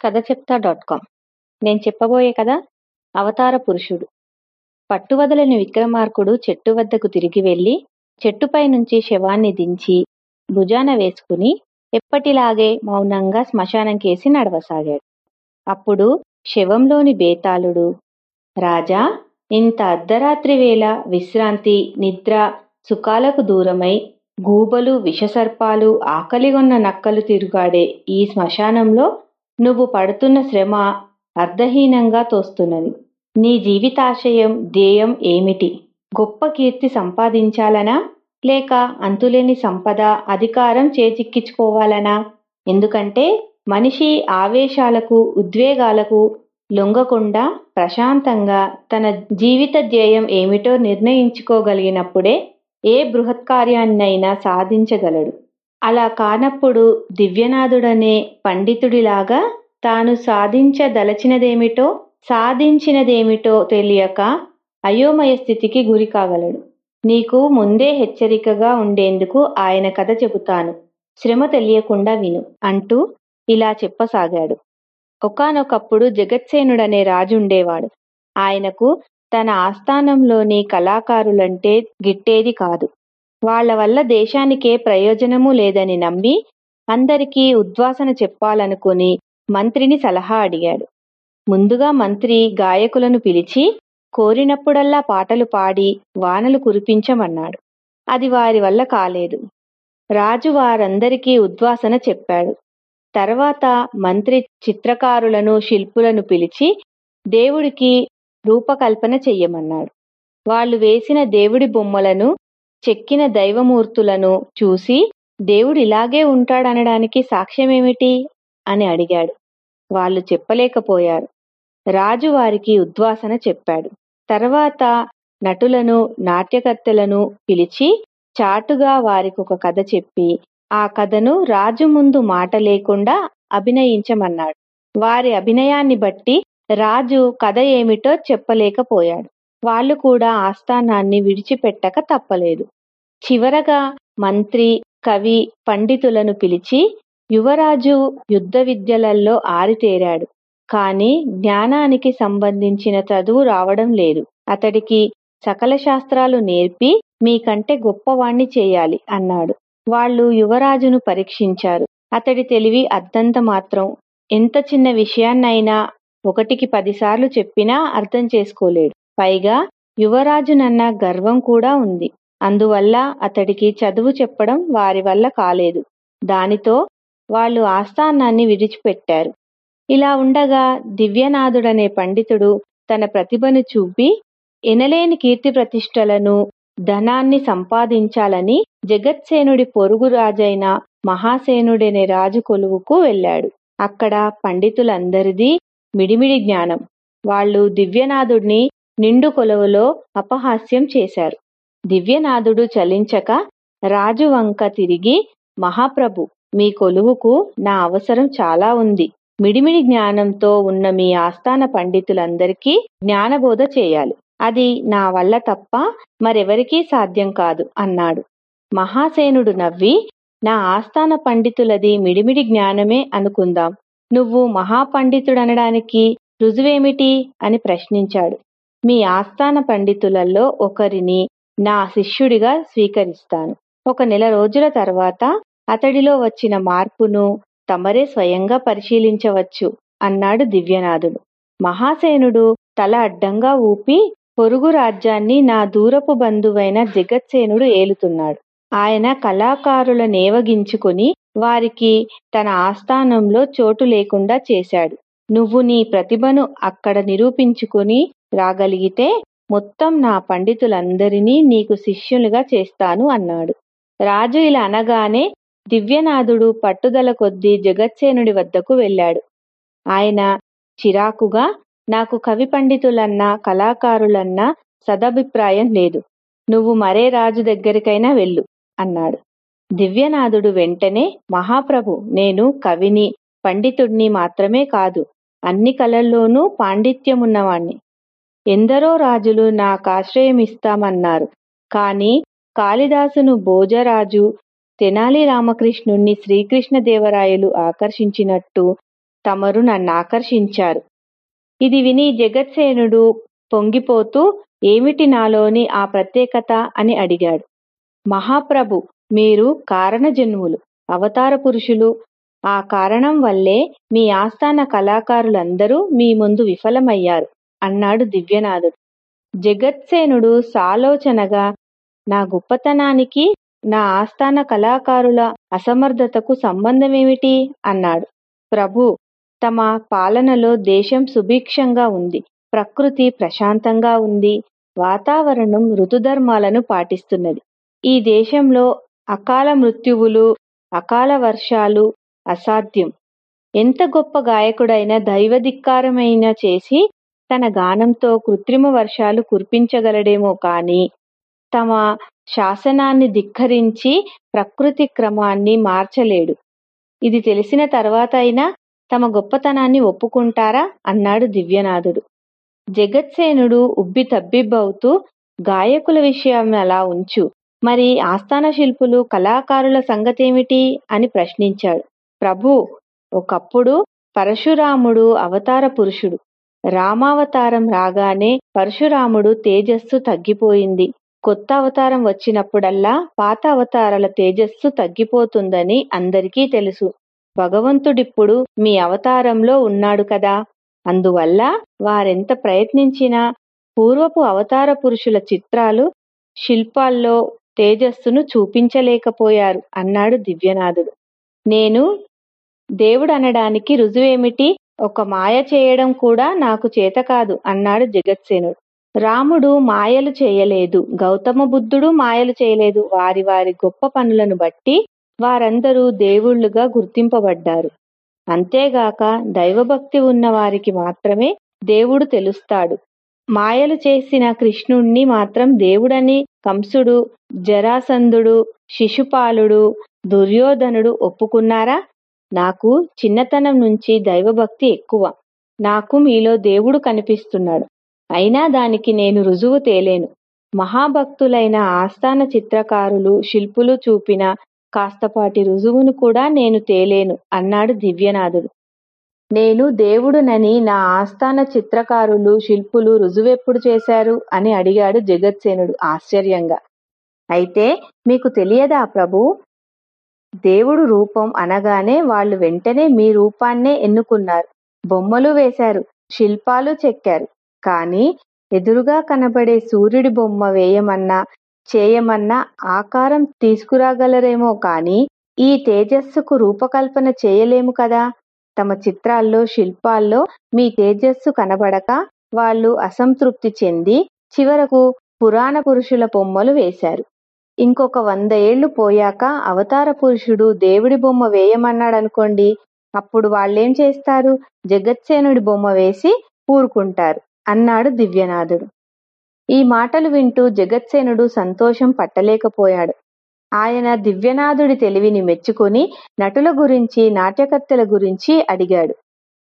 కథ చెప్తా dot com నేను చెప్పబోయే కథ అవతార పురుషుడు పట్టువదలని విక్రమార్కుడు చెట్టు వద్దకు తిరిగి వెళ్ళి చెట్టుపై నుంచి శవాన్ని దించి భుజాన వేసుకుని ఎప్పటిలాగే మౌనంగా శ్మశానం కేసి నడవసాగాడు అప్పుడు శవంలోని బేతాళుడు రాజా ఇంత అర్ధరాత్రి వేళ విశ్రాంతి నిద్ర సుఖాలకు దూరమై గూబలు విషసర్పాలు ఆకలిగొన్న నక్కలు తిరుగాడే ఈ శ్మశానంలో నువ్వు పడుతున్న శ్రమ అర్ధహీనంగా తోస్తున్నది నీ జీవితాశయం ధ్యేయం ఏమిటి గొప్ప కీర్తి సంపాదించాలనా లేక అంతులేని సంపద అధికారం చేజిక్కించుకోవాలనా ఎందుకంటే మనిషి ఆవేశాలకు ఉద్వేగాలకు లొంగకుండా ప్రశాంతంగా తన జీవిత ధ్యేయం ఏమిటో నిర్ణయించుకోగలిగినప్పుడే ఏ బృహత్కార్యాన్నైనా సాధించగలడు అలా కానప్పుడు దివ్యనాథుడనే పండితుడిలాగా తాను సాధించదలచినదేమిటో సాధించినదేమిటో తెలియక అయోమయ స్థితికి గురి కాగలడు నీకు ముందే హెచ్చరికగా ఉండేందుకు ఆయన కథ చెబుతాను శ్రమ తెలియకుండా విను అంటూ ఇలా చెప్పసాగాడు ఒకానొకప్పుడు జగత్సేనుడనే రాజుండేవాడు ఆయనకు తన ఆస్థానంలోని కళాకారులంటే గిట్టేది కాదు వాళ్ల వల్ల దేశానికే ప్రయోజనము లేదని నమ్మి అందరికీ ఉద్వాసన చెప్పాలనుకుని మంత్రిని సలహా అడిగాడు ముందుగా మంత్రి గాయకులను పిలిచి కోరినప్పుడల్లా పాటలు పాడి వానలు కురిపించమన్నాడు అది వారి వల్ల కాలేదు రాజు వారందరికీ ఉద్వాసన చెప్పాడు తర్వాత మంత్రి చిత్రకారులను శిల్పులను పిలిచి దేవుడికి రూపకల్పన చెయ్యమన్నాడు వాళ్ళు వేసిన దేవుడి బొమ్మలను చెక్కిన దైవమూర్తులను చూసి దేవుడు ఇలాగే ఉంటాడనడానికి సాక్ష్యమేమిటి అని అడిగాడు వాళ్ళు చెప్పలేకపోయారు రాజు వారికి ఉద్వాసన చెప్పాడు తర్వాత నటులను నాట్యకర్తలను పిలిచి చాటుగా వారికి ఒక కథ చెప్పి ఆ కథను రాజు ముందు మాట లేకుండా అభినయించమన్నాడు వారి అభినయాన్ని బట్టి రాజు కథ ఏమిటో చెప్పలేకపోయాడు వాళ్ళు కూడా ఆస్థానాన్ని విడిచిపెట్టక తప్పలేదు చివరగా మంత్రి కవి పండితులను పిలిచి యువరాజు యుద్ధ విద్యలలో ఆరితేరాడు కాని జ్ఞానానికి సంబంధించిన చదువు రావడం లేదు అతడికి సకల శాస్త్రాలు నేర్పి మీకంటే గొప్పవాణ్ణి చేయాలి అన్నాడు వాళ్ళు యువరాజును పరీక్షించారు అతడి తెలివి అద్దంత మాత్రం ఎంత చిన్న విషయాన్నైనా ఒకటికి పదిసార్లు చెప్పినా అర్థం చేసుకోలేడు పైగా యువరాజునన్న గర్వం కూడా ఉంది అందువల్ల అతడికి చదువు చెప్పడం వారి వల్ల కాలేదు దానితో వాళ్ళు ఆస్థానాన్ని విడిచిపెట్టారు ఇలా ఉండగా దివ్యనాథుడనే పండితుడు తన ప్రతిభను చూపి ఎనలేని కీర్తి ప్రతిష్టలను ధనాన్ని సంపాదించాలని జగత్సేనుడి పొరుగు రాజైన మహాసేనుడనే రాజు కొలువుకు వెళ్ళాడు అక్కడ పండితులందరిది మిడిమిడి జ్ఞానం వాళ్ళు దివ్యనాథుడిని నిండు కొలువులో అపహాస్యం చేశారు దివ్యనాథుడు చలించక రాజు వంక తిరిగి మహాప్రభు మీ కొలువుకు నా అవసరం చాలా ఉంది మిడిమిడి జ్ఞానంతో ఉన్న మీ ఆస్థాన పండితులందరికీ జ్ఞానబోధ చేయాలి అది నా వల్ల తప్ప మరెవరికీ సాధ్యం కాదు అన్నాడు మహాసేనుడు నవ్వి నా ఆస్థాన పండితులది మిడిమిడి జ్ఞానమే అనుకుందాం నువ్వు మహాపండితుడనడానికి రుజువేమిటి అని ప్రశ్నించాడు మీ ఆస్థాన పండితులలో ఒకరిని నా శిష్యుడిగా స్వీకరిస్తాను ఒక నెల రోజుల తర్వాత అతడిలో వచ్చిన మార్పును తమరే స్వయంగా పరిశీలించవచ్చు అన్నాడు దివ్యనాథుడు మహాసేనుడు తల అడ్డంగా ఊపి పొరుగు రాజ్యాన్ని నా దూరపు బంధువైన జగత్సేనుడు ఏలుతున్నాడు ఆయన కళాకారుల నేవగించుకుని వారికి తన ఆస్థానంలో చోటు లేకుండా చేశాడు నువ్వు నీ ప్రతిభను అక్కడ నిరూపించుకుని రాగలిగితే మొత్తం నా పండితులందరినీ నీకు శిష్యులుగా చేస్తాను అన్నాడు రాజు ఇలా అనగానే దివ్యనాథుడు పట్టుదల కొద్దీ జగత్సేనుడి వద్దకు వెళ్ళాడు ఆయన చిరాకుగా నాకు కవి పండితులన్నా కళాకారులన్నా సదభిప్రాయం లేదు నువ్వు మరే రాజు దగ్గరికైనా వెళ్ళు అన్నాడు దివ్యనాథుడు వెంటనే మహాప్రభు నేను కవిని పండితుడిని మాత్రమే కాదు అన్ని కళల్లోనూ పాండిత్యమున్నవాణ్ణి ఎందరో రాజులు నాకాశ్రయమిస్తామన్నారు కాని కాళిదాసును భోజరాజు తెనాలి రామకృష్ణుణ్ణి శ్రీకృష్ణదేవరాయలు ఆకర్షించినట్టు తమరు నన్నాకర్షించారు ఇది విని జగత్సేనుడు పొంగిపోతూ ఏమిటి నాలోని ఆ ప్రత్యేకత అని అడిగాడు మహాప్రభు మీరు కారణజన్ములు అవతార పురుషులు ఆ కారణం వల్లే మీ ఆస్థాన కళాకారులందరూ మీ ముందు విఫలమయ్యారు అన్నాడు దివ్యనాథుడు జగత్సేనుడు సాలోచనగా నా గొప్పతనానికి నా ఆస్థాన కళాకారుల అసమర్థతకు సంబంధమేమిటి అన్నాడు ప్రభు తమ పాలనలో దేశం సుభిక్షంగా ఉంది ప్రకృతి ప్రశాంతంగా ఉంది వాతావరణం ఋతుధర్మాలను పాటిస్తున్నది ఈ దేశంలో అకాల మృత్యువులు అకాల వర్షాలు అసాధ్యం ఎంత గొప్ప గాయకుడైనా దైవధిక్కారమైన చేసి తన గానంతో కృత్రిమ వర్షాలు కురిపించగలడేమో కాని తమ శాసనాన్ని ధిక్కరించి ప్రకృతి క్రమాన్ని మార్చలేడు ఇది తెలిసిన తర్వాత అయినా తమ గొప్పతనాన్ని ఒప్పుకుంటారా అన్నాడు దివ్యనాథుడు జగత్సేనుడు ఉబ్బి తబ్బిబ్బవుతూ గాయకుల విషయం అలా ఉంచు మరి ఆస్థాన శిల్పులు కళాకారుల సంగతేమిటి అని ప్రశ్నించాడు ప్రభు ఒకప్పుడు పరశురాముడు అవతార పురుషుడు రామావతారం రాగానే పరశురాముడు తేజస్సు తగ్గిపోయింది కొత్త అవతారం వచ్చినప్పుడల్లా పాత అవతారాల తేజస్సు తగ్గిపోతుందని అందరికీ తెలుసు భగవంతుడిప్పుడు మీ అవతారంలో ఉన్నాడు కదా అందువల్ల వారెంత ప్రయత్నించినా పూర్వపు అవతార పురుషుల చిత్రాలు శిల్పాల్లో తేజస్సును చూపించలేకపోయారు అన్నాడు దివ్యనాథుడు నేను దేవుడు అనడానికి రుజువేమిటి ఒక మాయ చేయడం కూడా నాకు చేత కాదు అన్నాడు జగత్సేనుడు రాముడు మాయలు చేయలేదు గౌతమ బుద్ధుడు మాయలు చేయలేదు వారి వారి గొప్ప పనులను బట్టి వారందరూ దేవుళ్ళుగా గుర్తింపబడ్డారు అంతేగాక దైవభక్తి ఉన్న వారికి మాత్రమే దేవుడు తెలుస్తాడు మాయలు చేసిన కృష్ణుణ్ణి మాత్రం దేవుడని కంసుడు జరాసంధుడు శిశుపాలుడు దుర్యోధనుడు ఒప్పుకున్నారా నాకు చిన్నతనం నుంచి దైవభక్తి ఎక్కువ నాకు మీలో దేవుడు కనిపిస్తున్నాడు అయినా దానికి నేను రుజువు తేలేను మహాభక్తులైన ఆస్థాన చిత్రకారులు శిల్పులు చూపిన కాస్తపాటి రుజువును కూడా నేను తేలేను అన్నాడు దివ్యనాథుడు నేను దేవుడునని నా ఆస్థాన చిత్రకారులు శిల్పులు రుజువెప్పుడు చేశారు అని అడిగాడు జగత్సేనుడు ఆశ్చర్యంగా అయితే మీకు తెలియదా ప్రభు దేవుడు రూపం అనగానే వాళ్ళు వెంటనే మీ రూపాన్నే ఎన్నుకున్నారు బొమ్మలు వేశారు శిల్పాలు చెక్కారు కానీ ఎదురుగా కనబడే సూర్యుడి బొమ్మ వేయమన్నా చేయమన్నా ఆకారం తీసుకురాగలరేమో కానీ ఈ తేజస్సుకు రూపకల్పన చేయలేము కదా తమ చిత్రాల్లో శిల్పాల్లో మీ తేజస్సు కనబడక వాళ్ళు అసంతృప్తి చెంది చివరకు పురాణ పురుషుల బొమ్మలు వేశారు ఇంకొక వంద ఏళ్లు పోయాక అవతార పురుషుడు దేవుడి బొమ్మ వేయమన్నాడనుకోండి అప్పుడు వాళ్ళేం చేస్తారు జగత్సేనుడి బొమ్మ వేసి ఊరుకుంటారు అన్నాడు దివ్యనాథుడు ఈ మాటలు వింటూ జగత్సేనుడు సంతోషం పట్టలేకపోయాడు ఆయన దివ్యనాథుడి తెలివిని మెచ్చుకొని నటుల గురించి నాట్యకర్తల గురించి అడిగాడు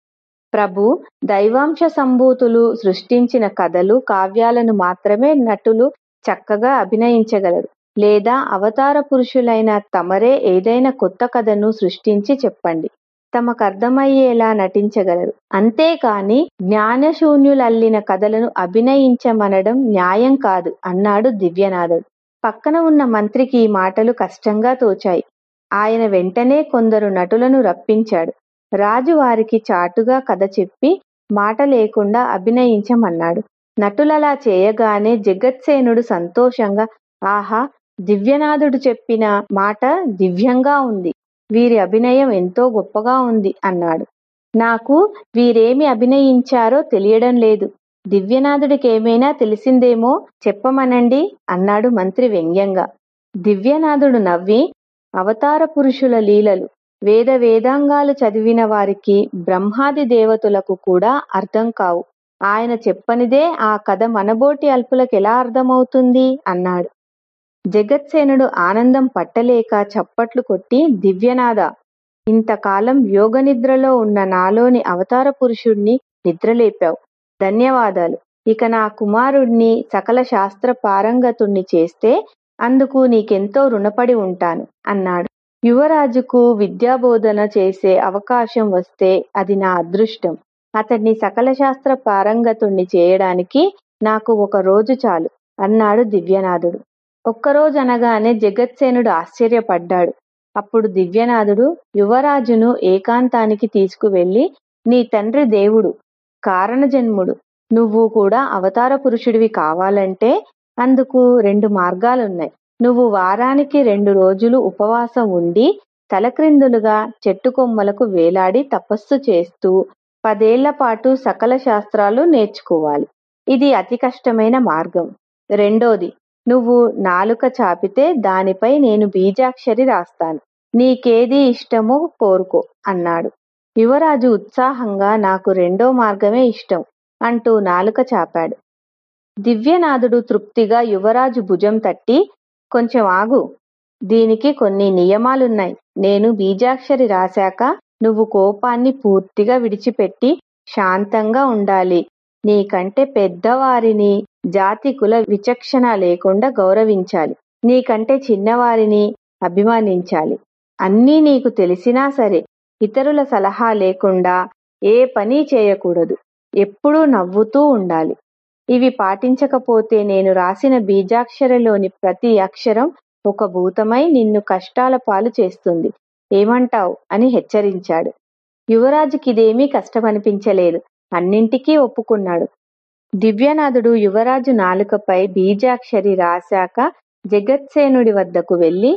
ప్రభు దైవాంశ సంభూతులు సృష్టించిన కథలు కావ్యాలను మాత్రమే నటులు చక్కగా అభినయించగలరు లేదా అవతార పురుషులైన తమరే ఏదైనా కొత్త కథను సృష్టించి చెప్పండి తమకర్థమయ్యేలా నటించగలరు అంతేకాని జ్ఞానశూన్యులల్లిన కథలను అభినయించమనడం న్యాయం కాదు అన్నాడు దివ్యనాథుడు పక్కన ఉన్న మంత్రికి ఈ మాటలు కష్టంగా తోచాయి ఆయన వెంటనే కొందరు నటులను రప్పించాడు రాజు వారికి చాటుగా కథ చెప్పి మాట లేకుండా అభినయించమన్నాడు నటులలా చేయగానే జగత్సేనుడు సంతోషంగా ఆహా దివ్యనాథుడు చెప్పిన మాట దివ్యంగా ఉంది వీరి అభినయం ఎంతో గొప్పగా ఉంది అన్నాడు నాకు వీరేమి అభినయించారో తెలియడం లేదు దివ్యనాథుడికేమైనా తెలిసిందేమో చెప్పమనండి అన్నాడు మంత్రి వ్యంగ్యంగా దివ్యనాథుడు నవ్వి అవతార పురుషుల లీలలు వేద వేదాంగాలు చదివిన వారికి బ్రహ్మాది దేవతలకు కూడా అర్థం కావు ఆయన చెప్పనిదే ఆ కథ మనబోటి అల్పులకు ఎలా అర్థమవుతుంది అన్నాడు జగత్సేనుడు ఆనందం పట్టలేక చప్పట్లు కొట్టి దివ్యనాథ ఇంతకాలం యోగ నిద్రలో ఉన్న నాలోని అవతార పురుషుణ్ణి నిద్రలేపావు ధన్యవాదాలు ఇక నా కుమారుణ్ణి సకల శాస్త్ర పారంగతుణ్ణి చేస్తే అందుకు నీకెంతో రుణపడి ఉంటాను అన్నాడు యువరాజుకు విద్యాబోధన చేసే అవకాశం వస్తే అది నా అదృష్టం అతడిని సకల శాస్త్ర పారంగతుణ్ణి చేయడానికి నాకు ఒక రోజు చాలు అన్నాడు దివ్యనాథుడు ఒక్కరోజు అనగానే జగత్సేనుడు ఆశ్చర్యపడ్డాడు అప్పుడు దివ్యనాథుడు యువరాజును ఏకాంతానికి తీసుకువెళ్ళి నీ తండ్రి దేవుడు కారణజన్ముడు నువ్వు కూడా అవతార పురుషుడివి కావాలంటే అందుకు రెండు మార్గాలున్నాయి నువ్వు వారానికి రెండు రోజులు ఉపవాసం ఉండి తలక్రిందులుగా చెట్టు కొమ్మలకు వేలాడి తపస్సు చేస్తూ పదేళ్ల పాటు సకల శాస్త్రాలు నేర్చుకోవాలి ఇది అతి కష్టమైన మార్గం రెండోది నువ్వు నాలుక చాపితే దానిపై నేను బీజాక్షరి రాస్తాను నీకేది ఇష్టమో కోరుకో అన్నాడు యువరాజు ఉత్సాహంగా నాకు రెండో మార్గమే ఇష్టం అంటూ నాలుక చాపాడు దివ్యనాథుడు తృప్తిగా యువరాజు భుజం తట్టి కొంచెం ఆగు దీనికి కొన్ని నియమాలున్నాయి నేను బీజాక్షరి రాశాక నువ్వు కోపాన్ని పూర్తిగా విడిచిపెట్టి శాంతంగా ఉండాలి నీకంటే పెద్దవారిని జాతి కుల విచక్షణ లేకుండా గౌరవించాలి నీకంటే చిన్నవారిని అభిమానించాలి అన్నీ నీకు తెలిసినా సరే ఇతరుల సలహా లేకుండా ఏ పని చేయకూడదు ఎప్పుడూ నవ్వుతూ ఉండాలి ఇవి పాటించకపోతే నేను రాసిన బీజాక్షరలోని ప్రతి అక్షరం ఒక భూతమై నిన్ను కష్టాల పాలు చేస్తుంది ఏమంటావ్ అని హెచ్చరించాడు యువరాజుకిదేమీ కష్టమనిపించలేదు అన్నింటికీ ఒప్పుకున్నాడు దివ్యనాథుడు యువరాజు నాలుకపై బీజాక్షరి రాశాక జగత్సేనుడి వద్దకు వెళ్ళి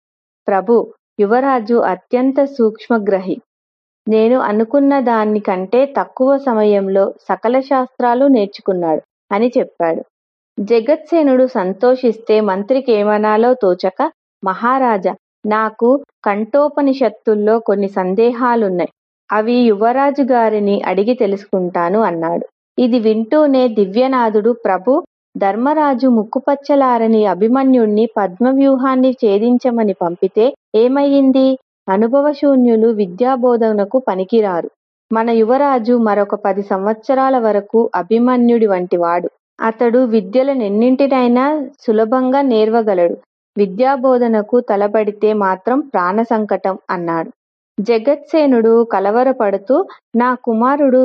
ప్రభు యువరాజు అత్యంత సూక్ష్మగ్రహి నేను అనుకున్న దాని కంటే తక్కువ సమయంలో సకల శాస్త్రాలు నేర్చుకున్నాడు అని చెప్పాడు జగత్సేనుడు సంతోషిస్తే మంత్రికి ఏమనాలో తోచక మహారాజా నాకు కంఠోపనిషత్తుల్లో కొన్ని సందేహాలున్నాయి అవి యువరాజు గారిని అడిగి తెలుసుకుంటాను అన్నాడు ఇది వింటూనే దివ్యనాథుడు ప్రభు ధర్మరాజు ముక్కుపచ్చలారని అభిమన్యుణ్ణి పద్మవ్యూహాన్ని ఛేదించమని పంపితే ఏమయ్యింది అనుభవశూన్యులు విద్యాబోధనకు పనికిరారు మన యువరాజు మరొక పది సంవత్సరాల వరకు అభిమన్యుడి వంటివాడు అతడు విద్యలనెన్నింటినైనా సులభంగా నేర్వగలడు విద్యాబోధనకు తలబడితే మాత్రం ప్రాణ సంకటం అన్నాడు జగత్సేనుడు కలవరపడుతూ నా కుమారుడు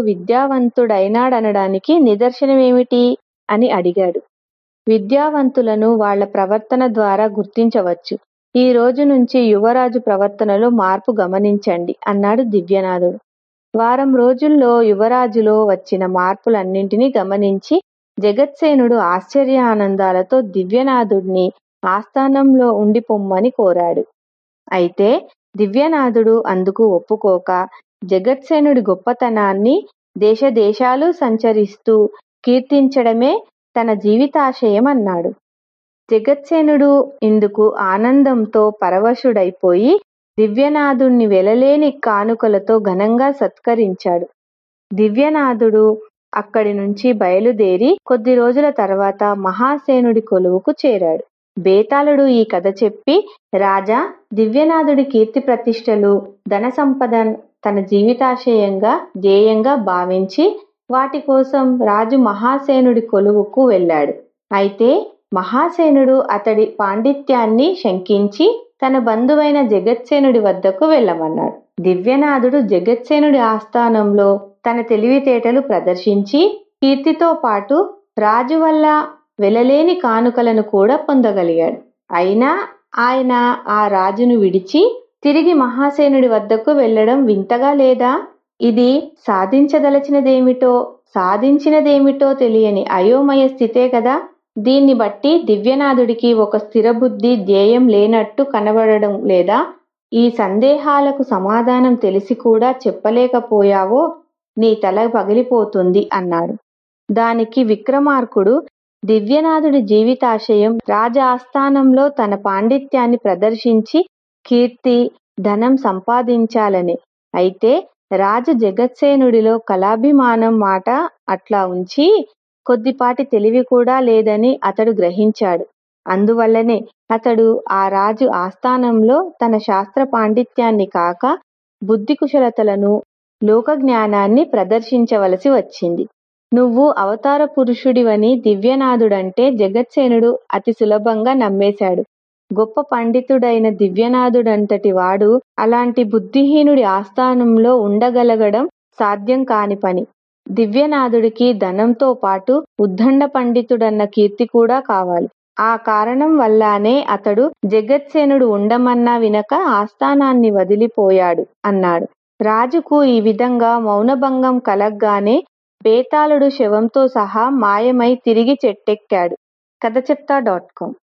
విద్యావంతుడైనాడనడానికి నిదర్శనమేమిటి అని అడిగాడు విద్యావంతులను వాళ్ల ప్రవర్తన ద్వారా గుర్తించవచ్చు ఈ రోజు నుంచి యువరాజు ప్రవర్తనలో మార్పు గమనించండి అన్నాడు దివ్యనాథుడు వారం రోజుల్లో యువరాజులో వచ్చిన మార్పులన్నింటినీ గమనించి జగత్సేనుడు ఆశ్చర్యానందాలతో దివ్యనాథుడిని ఆస్థానంలో ఉండిపొమ్మని కోరాడు అయితే దివ్యనాథుడు అందుకు ఒప్పుకోక జగత్సేనుడి గొప్పతనాన్ని దేశదేశాలు సంచరిస్తూ కీర్తించడమే తన జీవితాశయం అన్నాడు జగత్సేనుడు ఇందుకు ఆనందంతో పరవశుడైపోయి దివ్యనాథుణ్ణి వెలలేని కానుకలతో ఘనంగా సత్కరించాడు దివ్యనాథుడు అక్కడి నుంచి బయలుదేరి కొద్ది రోజుల తర్వాత మహాసేనుడి కొలువుకు చేరాడు బేతాళుడు ఈ కథ చెప్పి రాజా దివ్యనాథుడి కీర్తి ప్రతిష్టలు ధన సంపద తన జీవితాశయంగా ధ్యేయంగా భావించి వాటి కోసం రాజు మహాసేనుడి కొలువుకు వెళ్ళాడు అయితే మహాసేనుడు అతడి పాండిత్యాన్ని శంకించి తన బంధువైన జగత్సేనుడి వద్దకు వెళ్ళమన్నాడు దివ్యనాథుడు జగత్సేనుడి ఆస్థానంలో తన తెలివితేటలు ప్రదర్శించి కీర్తితో పాటు రాజు వల్ల వెలలేని కానుకలను కూడా పొందగలిగాడు అయినా ఆయన ఆ రాజును విడిచి తిరిగి మహాసేనుడి వద్దకు వెళ్ళడం వింతగా లేదా ఇది సాధించదలచినదేమిటో సాధించినదేమిటో తెలియని అయోమయ స్థితే కదా దీన్ని బట్టి దివ్యనాథుడికి ఒక స్థిరబుద్ధి ధ్యేయం లేనట్టు కనబడడం లేదా ఈ సందేహాలకు సమాధానం తెలిసి కూడా చెప్పలేకపోయావో నీ తల పగిలిపోతుంది అన్నాడు దానికి విక్రమార్కుడు దివ్యనాథుడి జీవితాశయం రాజ ఆస్థానంలో తన పాండిత్యాన్ని ప్రదర్శించి కీర్తి ధనం సంపాదించాలని అయితే రాజు జగత్సేనుడిలో కళాభిమానం మాట అట్లా ఉంచి కొద్దిపాటి తెలివి కూడా లేదని అతడు గ్రహించాడు అందువల్లనే అతడు ఆ రాజు ఆస్థానంలో తన శాస్త్ర పాండిత్యాన్ని కాక బుద్ధి కుశలతలను లోకజ్ఞానాన్ని ప్రదర్శించవలసి వచ్చింది నువ్వు అవతార పురుషుడివని దివ్యనాథుడంటే జగత్సేనుడు అతి సులభంగా నమ్మేశాడు గొప్ప పండితుడైన దివ్యనాథుడంతటి వాడు అలాంటి బుద్ధిహీనుడి ఆస్థానంలో ఉండగలగడం సాధ్యం కాని పని దివ్యనాథుడికి ధనంతో పాటు ఉద్దండ పండితుడన్న కీర్తి కూడా కావాలి ఆ కారణం వల్లానే అతడు జగత్సేనుడు ఉండమన్నా వినక ఆస్థానాన్ని వదిలిపోయాడు అన్నాడు రాజుకు ఈ విధంగా మౌనభంగం కలగ్గానే బేతాళుడు శవంతో సహా మాయమై తిరిగి చెట్టెక్కాడు కథ చెప్తా డాట్ కామ్